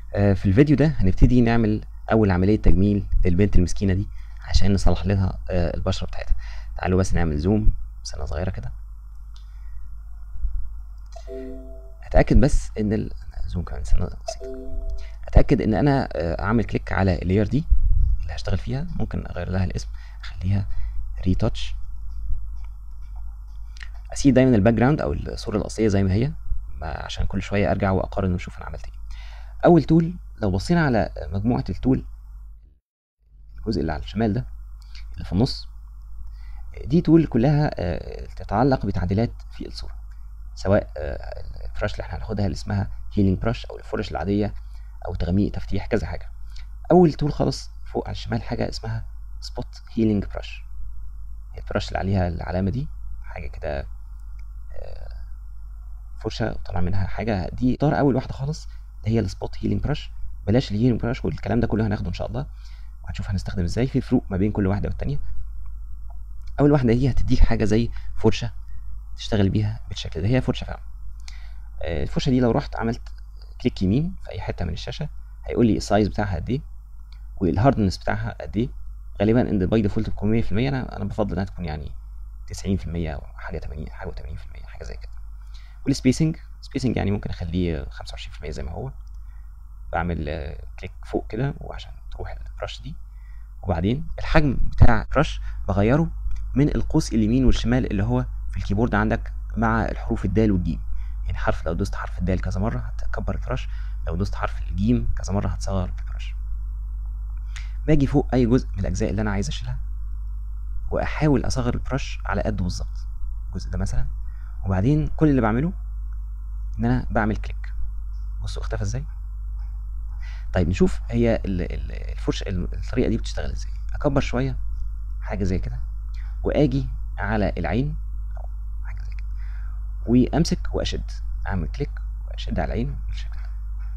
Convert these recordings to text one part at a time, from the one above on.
آه، في الفيديو ده هنبتدي نعمل اول عمليه تجميل للبنت المسكينه دي عشان نصلح لها آه، البشره بتاعتها تعالوا بس نعمل زوم سنه صغيره كده اتاكد بس ان ال... زوم كمان سنه بسيطه اتاكد ان انا آه، اعمل كليك على اللاير دي اللي هشتغل فيها ممكن اغير لها الاسم اخليها ريتاتش اسيب دايما الباك جراوند او الصوره الاصليه زي ما هي ما عشان كل شويه ارجع واقارن واشوف انا عملت ايه اول تول لو بصينا على مجموعه التول الجزء اللي على الشمال ده اللي في النص دي تول كلها آه، تتعلق بتعديلات في الصوره سواء آه، الفرش اللي احنا هناخدها اللي اسمها هيلينج برش او الفرش العاديه او تغميق تفتيح كذا حاجه اول تول خالص فوق على الشمال حاجه اسمها سبوت هيلينج برش هي البرش اللي عليها العلامه دي حاجه كده آه، فرشه طالع منها حاجه دي اختار اول واحده خالص اللي هي السبوت هيلينج برش بلاش الهيلينج برش والكلام ده كله هناخده ان شاء الله وهنشوف هنستخدم ازاي في فروق ما بين كل واحده والتانيه اول واحده هي هتديك حاجه زي فرشه تشتغل بيها بالشكل ده هي فرشه فعلا آه، الفرشه دي لو رحت عملت كليك يمين في اي حته من الشاشه هيقول لي السايز بتاعها قد ايه والهاردنس بتاعها قد ايه غالبا ان باي ديفولت تكون 100% انا انا بفضل انها تكون يعني 90% او حاجه 80 حاجه 80% حاجه زي كده والسبيسنج سبيسنج يعني ممكن اخليه 25% زي ما هو بعمل آه، كليك فوق كده وعشان تروح البرش دي وبعدين الحجم بتاع البرش بغيره من القوس اليمين والشمال اللي هو في الكيبورد عندك مع الحروف الدال والجيم يعني حرف لو دوست حرف الدال كذا مره هتكبر البرش لو دوست حرف الجيم كذا مره هتصغر البرش باجي فوق اي جزء من الاجزاء اللي انا عايز اشيلها واحاول اصغر البرش على قده بالظبط الجزء ده مثلا وبعدين كل اللي بعمله ان انا بعمل كليك بصوا اختفى ازاي طيب نشوف هي ال- ال- الفرشه ال- الطريقه دي بتشتغل ازاي اكبر شويه حاجه زي كده واجي على العين او حاجه زي كده وامسك واشد اعمل كليك واشد على العين بالشكل ده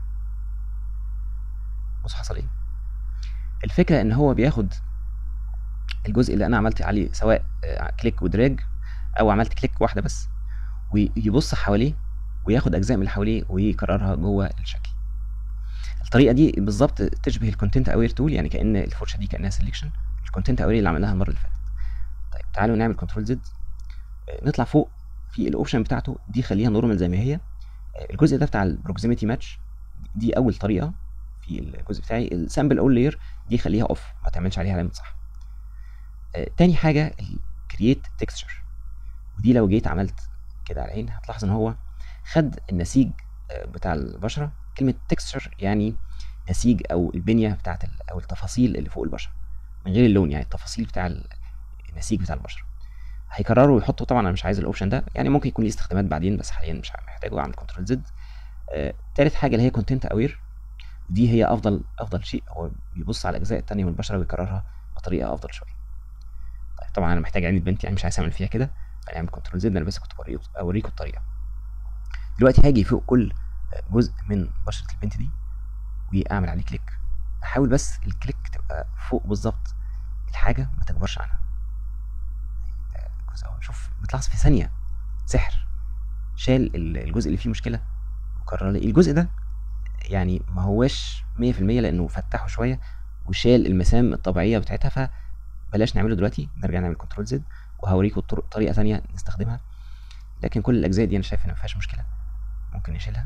بص حصل ايه الفكره ان هو بياخد الجزء اللي انا عملت عليه سواء آه، كليك ودراج او عملت كليك واحده بس ويبص حواليه وياخد اجزاء من اللي حواليه ويكررها جوه الشكل الطريقه دي بالظبط تشبه الكونتنت اوير تول يعني كان الفرشه دي كانها سelection الكونتنت اوير اللي عملناها المره اللي فاتت طيب تعالوا نعمل كنترول زد نطلع فوق في الاوبشن بتاعته دي خليها نورمال زي ما هي آه، الجزء ده بتاع البروكسيميتي ماتش دي اول طريقه في الجزء بتاعي السامبل اول لاير دي خليها اوف ما تعملش عليها علامه صح آه، تاني حاجه الكرييت تكستشر ودي لو جيت عملت كده على العين هتلاحظ ان هو خد النسيج آه، بتاع البشره كلمه تكستشر يعني نسيج او البنيه بتاعت ال- او التفاصيل اللي فوق البشره من غير اللون يعني التفاصيل بتاع ال- النسيج بتاع البشره هيكرروا ويحطوا طبعا انا مش عايز الاوبشن ده يعني ممكن يكون ليه استخدامات بعدين بس حاليا مش محتاجه اعمل كنترول زد آه، تالت حاجه اللي هي كونتنت اوير دي هي افضل افضل شيء هو بيبص على الاجزاء التانية من البشره ويكررها بطريقه افضل شويه طيب طبعا انا محتاج عين البنت يعني مش عايز اعمل فيها كده فنعمل كنترول زد انا بس كنت بوريكم اوريكم الطريقه دلوقتي هاجي فوق كل جزء من بشره البنت دي واعمل عليه كليك احاول بس الكليك تبقى فوق بالظبط الحاجه ما تكبرش عنها ده الجزء اهو شوف بتلاحظ في ثانيه سحر شال ال- الجزء اللي فيه مشكله وكرر لي الجزء ده يعني ما هواش 100% لانه فتحه شويه وشال المسام الطبيعيه بتاعتها فبلاش نعمله دلوقتي نرجع نعمل كنترول زد وهوريكم طرق طريقه ثانيه نستخدمها لكن كل الاجزاء دي انا شايف ان ما فيهاش مشكله ممكن نشيلها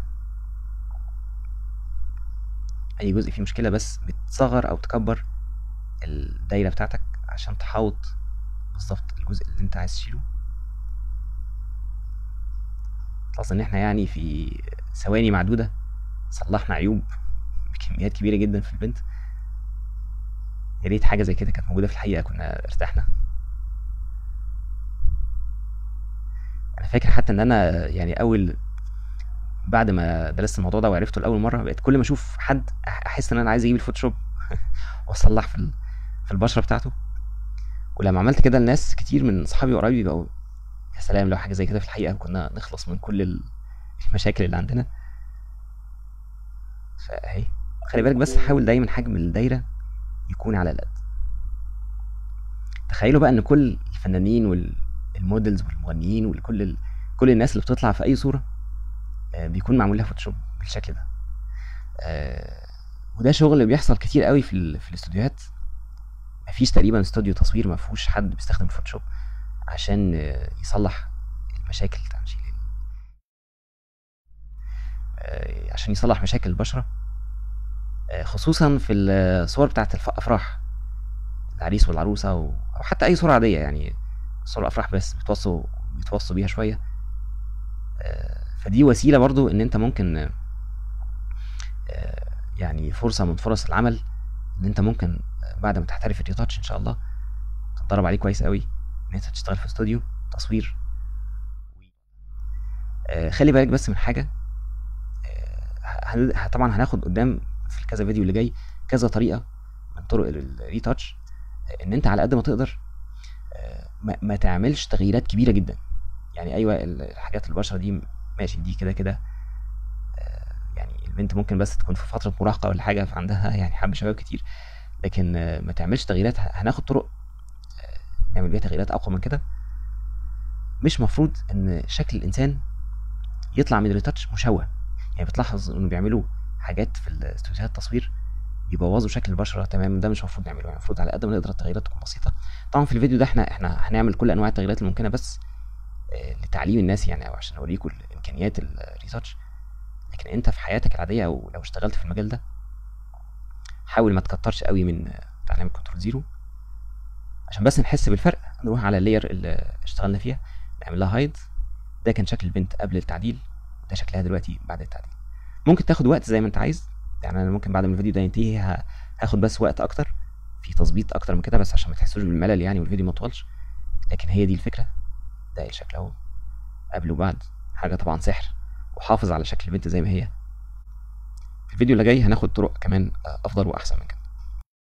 اي جزء فيه مشكله بس بتصغر او تكبر الدايره بتاعتك عشان تحاوط بالظبط الجزء اللي انت عايز تشيله خلاص ان احنا يعني في ثواني معدوده صلحنا عيوب بكميات كبيره جدا في البنت يا ريت حاجه زي كده كانت موجوده في الحقيقه كنا ارتحنا انا فاكر حتى ان انا يعني اول بعد ما درست الموضوع ده وعرفته لاول مره بقيت كل ما اشوف حد أح- احس ان انا عايز اجيب الفوتوشوب واصلح في ال- في البشره بتاعته ولما عملت كده الناس كتير من اصحابي وقرايبي بقوا يا سلام لو حاجه زي كده في الحقيقه كنا نخلص من كل ال- المشاكل اللي عندنا فاهي خلي بالك بس حاول دايما حجم الدايره يكون على القد تخيلوا بقى ان كل الفنانين والمودلز والمغنيين وكل ال... كل الناس اللي بتطلع في اي صوره آه، بيكون معمول لها فوتوشوب بالشكل ده آه، وده شغل بيحصل كتير قوي في ال... في الاستوديوهات مفيش تقريبا استوديو تصوير ما فيهوش حد بيستخدم الفوتوشوب عشان آه، يصلح المشاكل تمشي لل... آه، عشان يصلح مشاكل البشرة آه، خصوصا في الصور بتاعت الأفراح العريس والعروسة و... أو حتى أي صورة عادية يعني صور الأفراح بس بتوصوا بيتوصوا بيها شوية آه، فدي وسيلة برضو إن أنت ممكن آه، يعني فرصة من فرص العمل إن أنت ممكن آه، بعد ما تحترف الريتاتش إن شاء الله تتدرب عليه كويس قوي إن أنت تشتغل في استوديو تصوير آه، خلي بالك بس من حاجة آه، هن- طبعا هناخد قدام في كذا فيديو اللي جاي كذا طريقة من طرق الريتاتش ان انت على قد ما تقدر آه، ما, ما تعملش تغييرات كبيره جدا يعني ايوه ال- الحاجات البشره دي ماشي دي كده كده آه، يعني البنت ممكن بس تكون في فتره مراهقه ولا حاجه فعندها يعني حب شباب كتير لكن آه، ما تعملش تغييرات ه- هناخد طرق آه، نعمل بيها تغييرات اقوى من كده مش مفروض ان شكل الانسان يطلع من الريتاتش مشوه يعني بتلاحظ انه بيعملوا حاجات في الاستوديوهات التصوير يبوظوا شكل البشره تمام ده مش المفروض نعمله يعني المفروض على قد ما نقدر التغييرات تكون بسيطه طبعا في الفيديو ده احنا احنا هنعمل كل انواع التغييرات الممكنه بس آه، لتعليم الناس يعني او عشان اوريكم الامكانيات الريسيرش لكن انت في حياتك العاديه او لو اشتغلت في المجال ده حاول ما تكترش قوي من آه، تعليم كنترول زيرو عشان بس نحس بالفرق نروح على اللاير اللي اشتغلنا فيها نعمل لها هايد ده كان شكل البنت قبل التعديل وده شكلها دلوقتي بعد التعديل ممكن تاخد وقت زي ما انت عايز يعني انا ممكن بعد ما الفيديو ده ينتهي ه- هاخد بس وقت اكتر في تظبيط اكتر من كده بس عشان ما تحسوش بالملل يعني والفيديو ما يطولش لكن هي دي الفكره ده الشكل اهو قبل وبعد حاجه طبعا سحر وحافظ على شكل البنت زي ما هي في الفيديو اللي جاي هناخد طرق كمان آه، افضل واحسن من كده